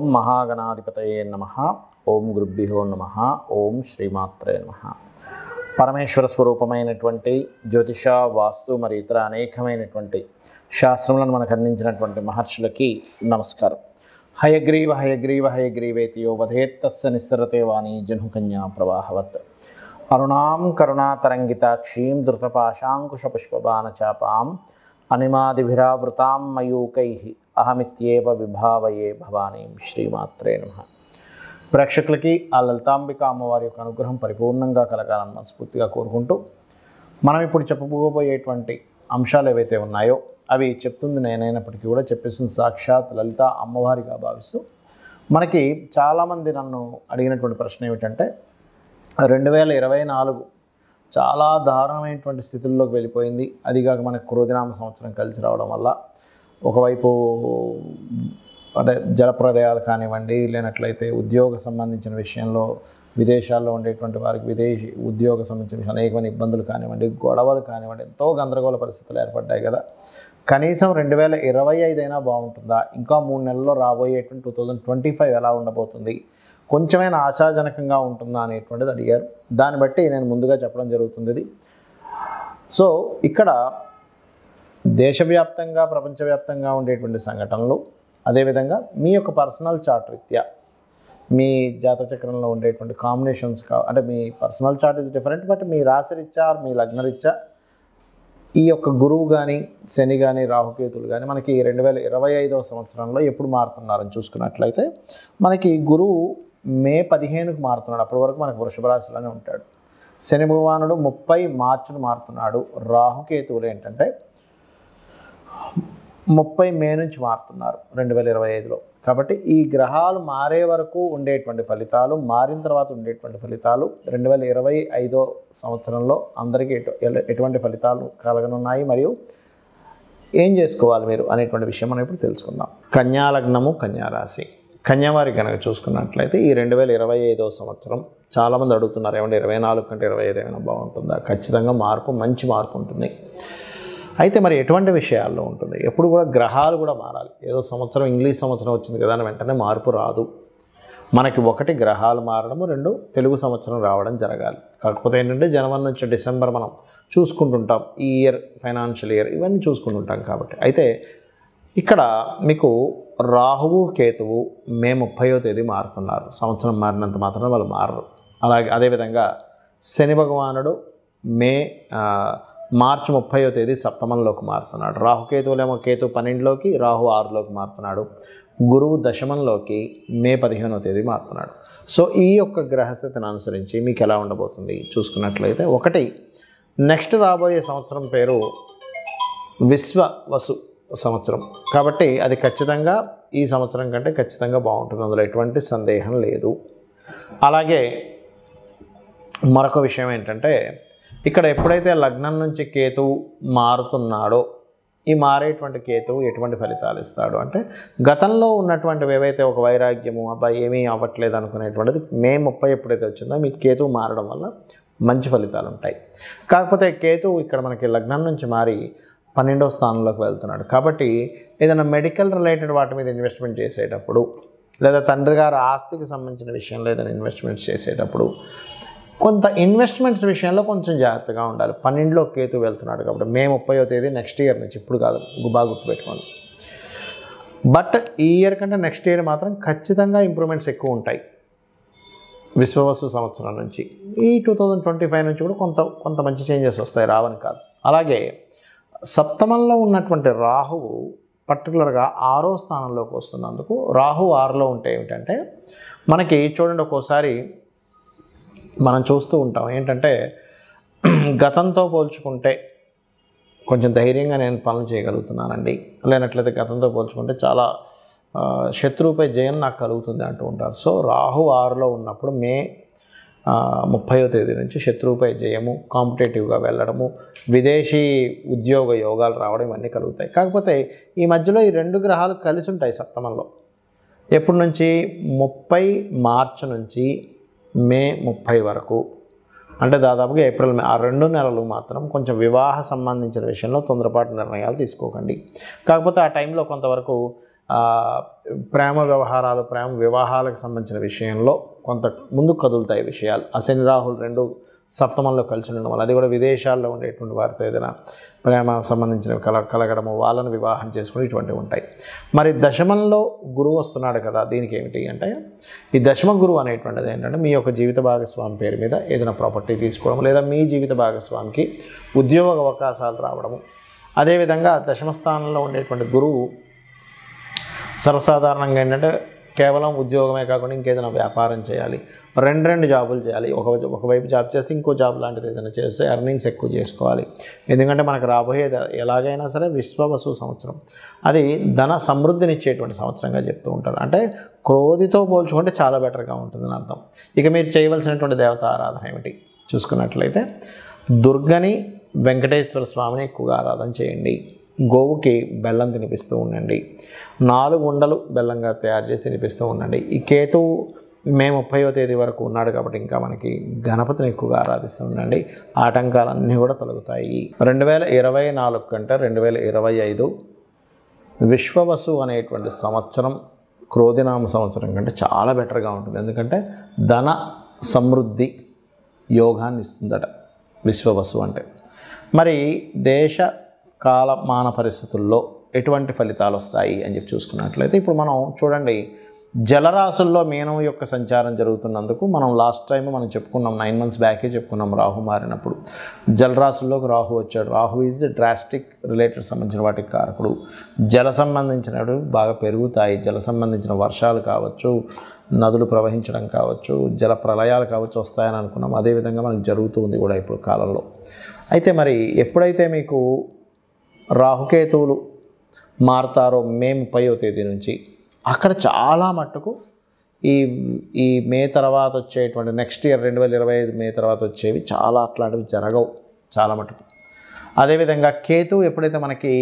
ఓం మహాగణాధిపతయే నమ ఓం గురుభ్యో నమ ఓం శ్రీమాత్రే నమ పరమేశ్వర స్వరూపమైనటువంటి జ్యోతిష వాస్తు మరి ఇతర అనేకమైనటువంటి శాస్త్రములను మనకు అందించినటువంటి మహర్షులకి నమస్కారం హయగ్రీవ హయగ్రీవ హయగ్రీవేతియో వధేత్తస్య నిస్సరతే వాణి జనుకన్యా ప్రవాహవత్ అరుణాం కరుణాతరంగితాక్షీం ధృతపాశాంకుశపుష్పబాణచాపాం అనిమాదిభిరావృతాం మయూకై అహమిత్యేవ విభావయే భవానీం శ్రీమాత్రే నమ ప్రేక్షకులకి ఆ లలితాంబిక అమ్మవారి యొక్క అనుగ్రహం పరిపూర్ణంగా కలగాలని మనస్ఫూర్తిగా కోరుకుంటూ మనం ఇప్పుడు చెప్పబోయేటువంటి అంశాలు ఏవైతే ఉన్నాయో అవి చెప్తుంది నేనైనప్పటికీ కూడా చెప్పేసిన సాక్షాత్ లలిత అమ్మవారిగా భావిస్తూ మనకి చాలామంది నన్ను అడిగినటువంటి ప్రశ్న ఏమిటంటే రెండు వేల ఇరవై నాలుగు చాలా దారుణమైనటువంటి స్థితుల్లోకి వెళ్ళిపోయింది అదిగాక మనకు క్రోధినామ సంవత్సరం కలిసి రావడం వల్ల ఒకవైపు అంటే జలప్రలయాలు కానివ్వండి లేనట్లయితే ఉద్యోగ సంబంధించిన విషయంలో విదేశాల్లో ఉండేటువంటి వారికి విదేశీ ఉద్యోగ సంబంధించిన విషయం అనేకమైన ఇబ్బందులు కానివ్వండి గొడవలు కానివ్వండి ఎంతో గందరగోళ పరిస్థితులు ఏర్పడ్డాయి కదా కనీసం రెండు వేల ఇరవై ఐదు అయినా బాగుంటుందా ఇంకా మూడు నెలల్లో రాబోయేటువంటి టూ థౌజండ్ ట్వంటీ ఫైవ్ ఎలా ఉండబోతుంది కొంచెమైనా ఆశాజనకంగా ఉంటుందా అనేటువంటిది అడిగారు దాన్ని బట్టి నేను ముందుగా చెప్పడం జరుగుతుంది ఇది సో ఇక్కడ దేశవ్యాప్తంగా ప్రపంచవ్యాప్తంగా ఉండేటువంటి సంఘటనలు అదేవిధంగా మీ యొక్క పర్సనల్ చార్ట్ రీత్యా మీ జాతచక్రంలో ఉండేటువంటి కాంబినేషన్స్ కా అంటే మీ personal chart is different but మీ రాశి రీత్యా మీ లగ్న రీత్యా ఈ యొక్క గురువు కానీ శని కానీ రాహుకేతులు కానీ మనకి రెండు వేల ఇరవై ఐదవ సంవత్సరంలో ఎప్పుడు మారుతున్నారని చూసుకున్నట్లయితే మనకి గురువు మే పదిహేనుకు మారుతున్నాడు అప్పటి వరకు మనకు వృషభ రాశిలోనే ఉంటాడు శని భగవానుడు ముప్పై మార్చును మారుతున్నాడు రాహుకేతువులు ఏంటంటే ముప్పై మే నుంచి మారుతున్నారు రెండు వేల ఇరవై ఐదులో కాబట్టి ఈ గ్రహాలు మారే వరకు ఉండేటువంటి ఫలితాలు మారిన తర్వాత ఉండేటువంటి ఫలితాలు రెండు వేల ఇరవై ఐదో సంవత్సరంలో అందరికీ ఎటు ఎల- ఎటువంటి ఫలితాలు కలగనున్నాయి మరియు ఏం చేసుకోవాలి మీరు అనేటువంటి విషయం మనం ఇప్పుడు తెలుసుకుందాం కన్యా లగ్నము కన్యా రాశి కన్యావారి కనుక చూసుకున్నట్లయితే ఈ రెండు వేల ఇరవై ఐదో సంవత్సరం చాలామంది అడుగుతున్నారు ఏమంటే ఇరవై నాలుగు కంటే ఇరవై ఐదు ఏమైనా బాగుంటుందా ఖచ్చితంగా మార్పు మంచి మార్పు ఉంటుంది అయితే మరి ఎటువంటి విషయాల్లో ఉంటుంది ఎప్పుడు కూడా గ్రహాలు కూడా మారాలి ఏదో సంవత్సరం ఇంగ్లీష్ సంవత్సరం వచ్చింది కదా అని వెంటనే మార్పు రాదు మనకి ఒకటి గ్రహాలు మారడము రెండు తెలుగు సంవత్సరం రావడం జరగాలి కాకపోతే ఏంటంటే జనవరి నుంచి డిసెంబర్ మనం చూసుకుంటుంటాం ఈ ఇయర్ ఫైనాన్షియల్ ఇయర్ ఇవన్నీ చూసుకుంటుంటాం కాబట్టి అయితే ఇక్కడ మీకు రాహువు కేతువు మే ముప్పయో తేదీ మారుతున్నారు సంవత్సరం మారినంత మాత్రం వాళ్ళు మారరు అలాగే అదేవిధంగా శని భగవానుడు మే ఆ, మార్చి ముప్పయో తేదీ సప్తమంలోకి మారుతున్నాడు రాహుకేతువులేమో కేతు పన్నెండులోకి రాహు ఆరులోకి మారుతున్నాడు గురువు దశమంలోకి మే పదిహేనో తేదీ మారుతున్నాడు సో ఈ యొక్క గ్రహస్థితిని అనుసరించి మీకు ఎలా ఉండబోతుంది చూసుకున్నట్లయితే ఒకటి నెక్స్ట్ రాబోయే సంవత్సరం పేరు విశ్వ వసు సంవత్సరం కాబట్టి అది ఖచ్చితంగా ఈ సంవత్సరం కంటే ఖచ్చితంగా బాగుంటుంది అందులో ఎటువంటి సందేహం లేదు అలాగే మరొక విషయం ఏంటంటే ఇక్కడ ఎప్పుడైతే లగ్నం నుంచి కేతువు మారుతున్నాడో ఈ మారేటువంటి కేతువు ఎటువంటి ఫలితాలు ఇస్తాడు అంటే గతంలో ఉన్నటువంటివి ఏవైతే ఒక వైరాగ్యము అబ్బాయి ఏమీ అవ్వట్లేదు అనుకునేటువంటిది మే ముప్పై ఎప్పుడైతే వచ్చిందో మీకు కేతువు మారడం వల్ల మంచి ఫలితాలు ఉంటాయి కాకపోతే కేతువు ఇక్కడ మనకి లగ్నం నుంచి మారి పన్నెండవ స్థానంలోకి వెళ్తున్నాడు కాబట్టి ఏదైనా మెడికల్ రిలేటెడ్ వాటి మీద ఇన్వెస్ట్మెంట్ చేసేటప్పుడు లేదా తండ్రి గారి ఆస్తికి సంబంధించిన విషయంలో ఏదైనా ఇన్వెస్ట్మెంట్స్ చేసేటప్పుడు కొంత ఇన్వెస్ట్మెంట్స్ విషయంలో కొంచెం జాగ్రత్తగా ఉండాలి పన్నెండులో కేతు వెళ్తున్నాడు కాబట్టి మే ముప్పయో తేదీ నెక్స్ట్ ఇయర్ నుంచి ఇప్పుడు కాదు గు- బాగా గుర్తుపెట్టుకోండి బట్ ఈ ఇయర్ కంటే నెక్స్ట్ ఇయర్ మాత్రం ఖచ్చితంగా ఇంప్రూవ్మెంట్స్ ఎక్కువ ఉంటాయి విశ్వవస్తు సంవత్సరం నుంచి ఈ టూ థౌజండ్ ట్వంటీ ఫైవ్ నుంచి కూడా కొంత కొంత మంచి చేంజెస్ వస్తాయి రావని కాదు అలాగే సప్తమంలో ఉన్నటువంటి రాహువు పర్టికులర్గా ఆరో స్థానంలోకి వస్తున్నందుకు రాహు ఆరులో ఉంటే ఏమిటంటే మనకి చూడండి ఒక్కోసారి మనం చూస్తూ ఉంటాం ఏంటంటే గతంతో పోల్చుకుంటే కొంచెం ధైర్యంగా నేను పనులు చేయగలుగుతున్నానండి లేనట్లయితే గతంతో పోల్చుకుంటే చాలా ఆ, శత్రువుపై జయం నాకు కలుగుతుంది అంటూ ఉంటారు సో రాహు ఆరులో ఉన్నప్పుడు మే ఆ, ముప్పైవ తేదీ నుంచి శత్రువుపై జయము కాంపిటేటివ్గా వెళ్ళడము విదేశీ ఉద్యోగ యోగాలు రావడం ఇవన్నీ కలుగుతాయి కాకపోతే ఈ మధ్యలో ఈ రెండు గ్రహాలు కలిసి ఉంటాయి సప్తమంలో ఎప్పటి నుంచి ముప్పై మార్చి నుంచి మే ముప్పై వరకు అంటే దాదాపుగా ఏప్రిల్ మే ఆ రెండు నెలలు మాత్రం కొంచెం వివాహ సంబంధించిన విషయంలో తొందరపాటు నిర్ణయాలు తీసుకోకండి కాకపోతే ఆ టైంలో కొంతవరకు ఆ, ప్రేమ వ్యవహారాలు ప్రేమ వివాహాలకు సంబంధించిన విషయంలో కొంత ముందుకు కదులుతాయి విషయాలు ఆ శని రాహులు రెండు సప్తమంలో కలిసి ఉండడం వల్ల అది కూడా విదేశాల్లో ఉండేటువంటి వారితో ఏదైనా ప్రేమ సంబంధించిన కల కలగడము వాళ్ళని వివాహం చేసుకుని ఇటువంటివి ఉంటాయి మరి దశమంలో గురువు వస్తున్నాడు కదా దీనికి ఏమిటి అంటే ఈ దశమ గురువు అనేటువంటిది ఏంటంటే మీ యొక్క జీవిత భాగస్వామి పేరు మీద ఏదైనా ప్రాపర్టీ తీసుకోవడం లేదా మీ జీవిత భాగస్వామికి ఉద్యోగ అవకాశాలు రావడము అదేవిధంగా దశమ స్థానంలో ఉండేటువంటి గురువు సర్వసాధారణంగా ఏంటంటే కేవలం ఉద్యోగమే కాకుండా ఇంకేదైనా వ్యాపారం చేయాలి రెండు రెండు జాబులు చేయాలి ఒక ఒకవైపు జాబ్ చేస్తే ఇంకో జాబ్ లాంటిది ఏదైనా చేస్తే ఎర్నింగ్స్ ఎక్కువ చేసుకోవాలి ఎందుకంటే మనకు రాబోయేది ఎలాగైనా సరే విశ్వవసు సంవత్సరం అది ధన సమృద్ధినిచ్చేటువంటి సంవత్సరంగా చెప్తూ ఉంటారు అంటే క్రోధితో పోల్చుకుంటే చాలా బెటర్గా ఉంటుందని అర్థం ఇక మీరు చేయవలసినటువంటి దేవత ఆరాధన ఏమిటి చూసుకున్నట్లయితే దుర్గని వెంకటేశ్వర స్వామిని ఎక్కువగా ఆరాధన చేయండి గోవుకి బెల్లం తినిపిస్తూ ఉండండి నాలుగు ఉండలు బెల్లంగా తయారు చేసి తినిపిస్తూ ఉండండి ఈ కేతువు మే ముప్పైవ తేదీ వరకు ఉన్నాడు కాబట్టి ఇంకా మనకి గణపతిని ఎక్కువగా ఆరాధిస్తూ ఉండండి ఆటంకాలన్నీ కూడా తొలగుతాయి రెండు వేల ఇరవై నాలుగు కంటే రెండు వేల ఇరవై ఐదు విశ్వవసు అనేటువంటి సంవత్సరం క్రోధినామ సంవత్సరం కంటే చాలా బెటర్గా ఉంటుంది ఎందుకంటే ధన సమృద్ధి యోగాన్ని ఇస్తుందట విశ్వవసు అంటే మరి దేశ కాలమాన పరిస్థితుల్లో ఎటువంటి ఫలితాలు వస్తాయి అని చెప్పి చూసుకున్నట్లయితే ఇప్పుడు మనం చూడండి జలరాశుల్లో మీనం యొక్క సంచారం జరుగుతున్నందుకు మనం లాస్ట్ టైం మనం చెప్పుకున్నాం నైన్ మంత్స్ బ్యాకే చెప్పుకున్నాం రాహు మారినప్పుడు జలరాశుల్లోకి రాహు వచ్చాడు Rahu is the drastic related సంబంధించిన వాటికి కారకుడు జల సంబంధించినవి బాగా పెరుగుతాయి జల సంబంధించిన వర్షాలు కావచ్చు నదులు ప్రవహించడం కావచ్చు జల ప్రళయాలు కావచ్చు వస్తాయని అనుకున్నాం అదేవిధంగా మనకు జరుగుతుంది కూడా ఇప్పుడు కాలంలో అయితే మరి ఎప్పుడైతే మీకు రాహుకేతువులు మారుతారో మే ముప్పైవ తేదీ నుంచి అక్కడ చాలా మట్టుకు ఈ ఈ మే తర్వాత వచ్చేటువంటి నెక్స్ట్ ఇయర్ రెండు వేల ఇరవై ఐదు మే తర్వాత వచ్చేవి చాలా అట్లాంటివి జరగవు చాలా మటుకు అదేవిధంగా కేతు ఎప్పుడైతే మనకి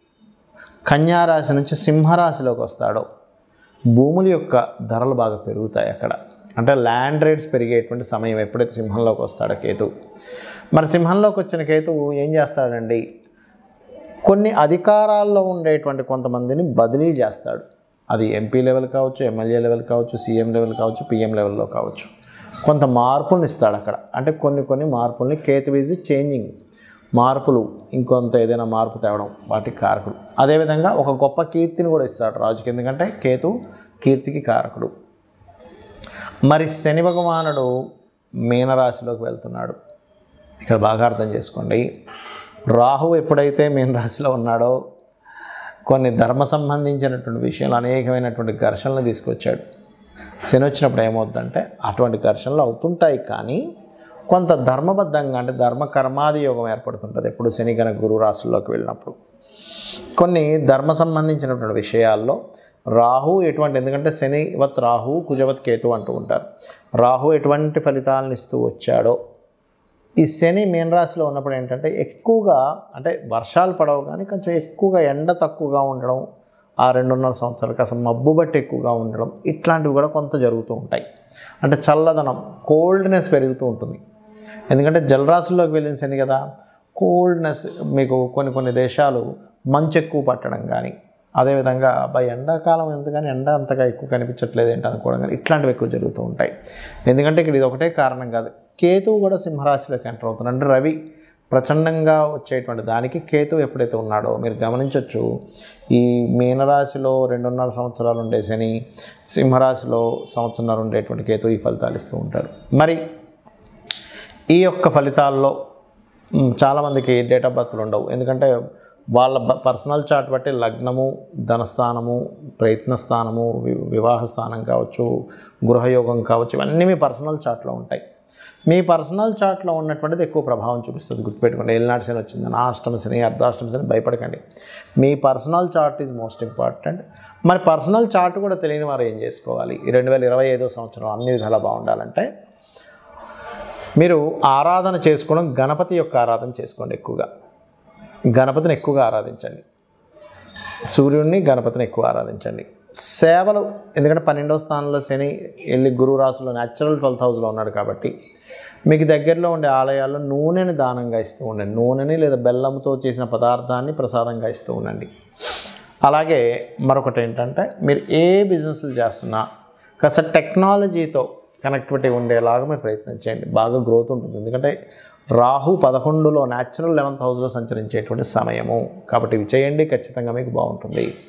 కన్యారాశి నుంచి సింహరాశిలోకి వస్తాడో భూముల యొక్క ధరలు బాగా పెరుగుతాయి అక్కడ అంటే ల్యాండ్ రేట్స్ పెరిగేటువంటి సమయం ఎప్పుడైతే సింహంలోకి వస్తాడో కేతు మరి సింహంలోకి వచ్చిన కేతువు ఏం చేస్తాడండి కొన్ని అధికారాల్లో ఉండేటువంటి కొంతమందిని బదిలీ చేస్తాడు అది ఎంపీ లెవెల్ కావచ్చు ఎమ్మెల్యే లెవెల్ కావచ్చు సీఎం లెవెల్ కావచ్చు పిఎం లెవెల్లో కావచ్చు కొంత మార్పులను ఇస్తాడు అక్కడ అంటే కొన్ని కొన్ని మార్పుల్ని కేతు ఈజ్ చేంజింగ్ మార్పులు ఇంకొంత ఏదైనా మార్పు తేవడం వాటికి కారకుడు అదేవిధంగా ఒక గొప్ప కీర్తిని కూడా ఇస్తాడు రాజుకి ఎందుకంటే కేతు కీర్తికి కారకుడు మరి శని భగవానుడు మీనరాశిలోకి వెళ్తున్నాడు ఇక్కడ బాగా అర్థం చేసుకోండి రాహు ఎప్పుడైతే మీన రాశిలో ఉన్నాడో కొన్ని ధర్మ సంబంధించినటువంటి విషయాలు అనేకమైనటువంటి ఘర్షణలు తీసుకొచ్చాడు శని వచ్చినప్పుడు ఏమవుతుందంటే అటువంటి ఘర్షణలు అవుతుంటాయి కానీ కొంత ధర్మబద్ధంగా అంటే ధర్మ కర్మాది యోగం ఏర్పడుతుంటుంది ఎప్పుడు శని కనుక గురు రాశుల్లోకి వెళ్ళినప్పుడు కొన్ని ధర్మ సంబంధించినటువంటి విషయాల్లో రాహు ఎటువంటి ఎందుకంటే శనివత్ రాహు కుజవత్ కేతు అంటూ ఉంటారు రాహు ఎటువంటి ఫలితాలను ఇస్తూ వచ్చాడో ఈ శని మీనరాశిలో ఉన్నప్పుడు ఏంటంటే ఎక్కువగా అంటే వర్షాలు పడవు కానీ కొంచెం ఎక్కువగా ఎండ తక్కువగా ఉండడం ఆ రెండున్నర సంవత్సరాలు కాస్త మబ్బు బట్టి ఎక్కువగా ఉండడం ఇట్లాంటివి కూడా కొంత జరుగుతూ ఉంటాయి అంటే చల్లదనం కోల్డ్నెస్ పెరుగుతూ ఉంటుంది ఎందుకంటే జలరాశుల్లోకి వెళ్ళిన శని కదా కోల్డ్నెస్ మీకు కొన్ని కొన్ని దేశాలు మంచు ఎక్కువ పట్టడం కానీ అదేవిధంగా అబ్బాయి ఎండాకాలం ఎందుకని ఎండ అంతగా ఎక్కువ కనిపించట్లేదు ఏంటి అనుకోవడం కానీ ఇట్లాంటివి ఎక్కువ జరుగుతూ ఉంటాయి ఎందుకంటే ఇక్కడ ఇది ఒకటే కారణం కాదు కేతువు కూడా సింహరాశిలోకి ఎంటర్ అవుతున్నాడు అంటే రవి ప్రచండంగా వచ్చేటువంటి దానికి కేతువు ఎప్పుడైతే ఉన్నాడో మీరు గమనించవచ్చు ఈ మీనరాశిలో రెండున్నర సంవత్సరాలు ఉండే శని సింహరాశిలో సంవత్సరాలు ఉండేటువంటి కేతువు ఈ ఫలితాలు ఇస్తూ ఉంటాడు మరి ఈ యొక్క ఫలితాల్లో మ్, చాలామందికి డేట్ ఆఫ్ బర్త్లు ఉండవు ఎందుకంటే వాళ్ళ బ- పర్సనల్ చార్ట్ బట్టి లగ్నము ధనస్థానము ప్రయత్న స్థానము వి- వివాహ స్థానం కావచ్చు గృహయోగం కావచ్చు ఇవన్నీ మీ పర్సనల్ చార్ట్లో ఉంటాయి మీ పర్సనల్ చార్ట్లో ఉన్నటువంటిది ఎక్కువ ప్రభావం చూపిస్తుంది గుర్తుపెట్టుకోండి ఏలినాటి శని వచ్చిందని అష్టమ శని అర్ధాష్టమ శని భయపడకండి మీ personal chart is most important మరి పర్సనల్ చార్ట్ కూడా తెలియని వారు ఏం చేసుకోవాలి ఈ రెండు వేల ఇరవై ఐదో సంవత్సరం అన్ని విధాలా బాగుండాలంటే మీరు ఆరాధన చేసుకోవడం గణపతి యొక్క ఆరాధన చేసుకోండి ఎక్కువగా గణపతిని ఎక్కువగా ఆరాధించండి సూర్యుడిని గణపతిని ఎక్కువ ఆరాధించండి సేవలు ఎందుకంటే పన్నెండవ స్థానంలో శని వెళ్ళి గురు రాశిలో న్యాచురల్ ట్వెల్త్ హౌస్లో ఉన్నాడు కాబట్టి మీకు దగ్గరలో ఉండే ఆలయాల్లో నూనెని దానంగా ఇస్తూ ఉండండి నూనెని లేదా బెల్లంతో చేసిన పదార్థాన్ని ప్రసాదంగా ఇస్తూ ఉండండి అలాగే మరొకటి ఏంటంటే మీరు ఏ బిజినెస్లు చేస్తున్నా కాస్త టెక్నాలజీతో కనెక్టివిటీ ఉండేలాగా మీరు ప్రయత్నం చేయండి బాగా గ్రోత్ ఉంటుంది ఎందుకంటే రాహు పదకొండులో న్యాచురల్ లెవెన్త్ హౌస్లో సంచరించేటువంటి సమయము కాబట్టి ఇవి చేయండి ఖచ్చితంగా మీకు బాగుంటుంది